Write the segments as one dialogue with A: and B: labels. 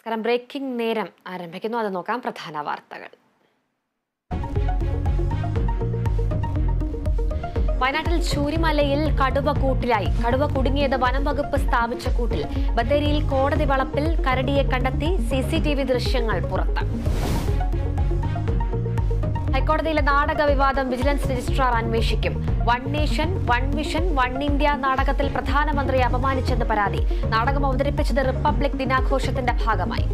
A: നമസ്കാരം ബ്രേക്കിംഗ് നേരം ആരംഭിക്കുന്നു അത് നോക്കാം പ്രധാന വാർത്തകൾ വയനാട്ടിൽ ചൂരിമലയിൽ കടുവ കൂട്ടിലായി കടുവ കുടുങ്ങിയത് വനം വകുപ്പ് സ്ഥാപിച്ച കൂട്ടിൽ ബത്തേരിയിൽ കോടതി വളപ്പിൽ കരടിയെ കണ്ടെത്തി സി സി ടി വി ദൃശ്യങ്ങൾ പുറത്ത് ഹൈക്കോടതിയിലെ നാടക വിവാദം വിജിലൻസ് രജിസ്ട്രാർ അന്വേഷിക്കും one nation one vision one India നാടകത്തിൽ പ്രധാനമന്ത്രിയെ അപമാനിച്ചെന്ന് പരാതി നാടകം അവതരിപ്പിച്ചത് റിപ്പബ്ലിക് ദിനാഘോഷത്തിന്റെ ഭാഗമായി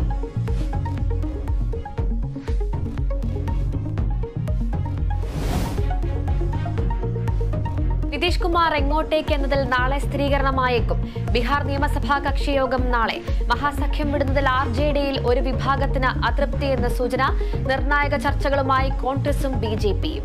A: നിതീഷ് കുമാർ എങ്ങോട്ടേക്ക് എന്നതിൽ നാളെ സ്ഥിരീകരണമായേക്കും ബീഹാർ നിയമസഭാ കക്ഷിയോഗം നാളെ മഹാസഖ്യം വിടുന്നതിൽ ആർ ജെ ഡിയിൽ ഒരു വിഭാഗത്തിന് അതൃപ്തി എന്ന സൂചന നിർണായക ചർച്ചകളുമായി കോൺഗ്രസും ബി ജെ പിയും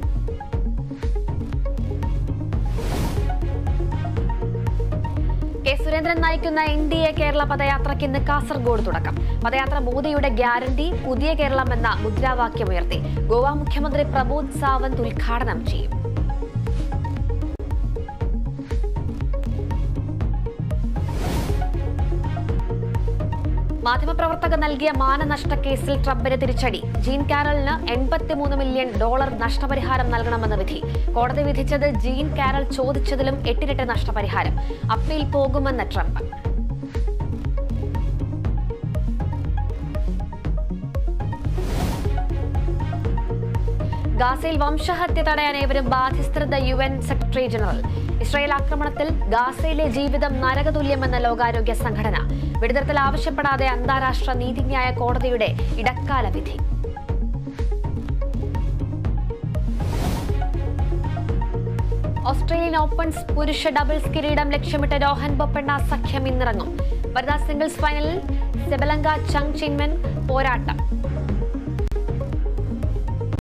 A: കെ സുരേന്ദ്രൻ നയിക്കുന്ന എൻ ഡി എ കേരള പദയാത്രയ്ക്ക് ഇന്ന് കാസർഗോഡ് തുടക്കം പദയാത്ര മോദിയുടെ ഗ്യാരണ്ടി പുതിയ കേരളം എന്ന മുദ്രാവാക്യമുയർത്തി ഗോവ മുഖ്യമന്ത്രി പ്രമോദ് സാവന്ത് ഉദ്ഘാടനം ചെയ്യും മാധ്യമപ്രവർത്തകർ നൽകിയ മാനനഷ്ട കേസിൽ ട്രംപിന് തിരിച്ചടി ജീൻ കാരലിന് എൺപത്തിമൂന്ന് മില്യൺ ഡോളർ നഷ്ടപരിഹാരം നൽകണമെന്ന വിധി കോടതി വിധിച്ചത് ജീൻ കാരൽ ചോദിച്ചതിലും എട്ടിരട്ടി നഷ്ടപരിഹാരം അപ്പീൽ പോകുമെന്ന് ട്രംപ് ഗാസയിൽ വംശഹത്യ തടയാൻ ഏവരും ബാധ്യസ്ഥത U N secretary general Israel ആക്രമണത്തിൽ ഗാസയിലെ ജീവിതം നരകതുല്യമെന്ന ലോകാരോഗ്യ സംഘടന വെടിനിർത്തൽ ആവശ്യപ്പെടാതെ അന്താരാഷ്ട്ര നീതിന്യായ കോടതിയുടെ ഇടക്കാല വിധി ഓസ്ട്രേലിയൻ ഓപ്പൺ പുരുഷ ഡബിൾസ് കിരീടം ലക്ഷ്യമിട്ട് രോഹൻ ബൊപ്പണ്ണ സഖ്യം ഇന്നിറങ്ങും വനിതാ സിംഗിൾസ് ഫൈനലിൽ സെബലങ്ക ചങ് ചിൻമൻ പോരാട്ടം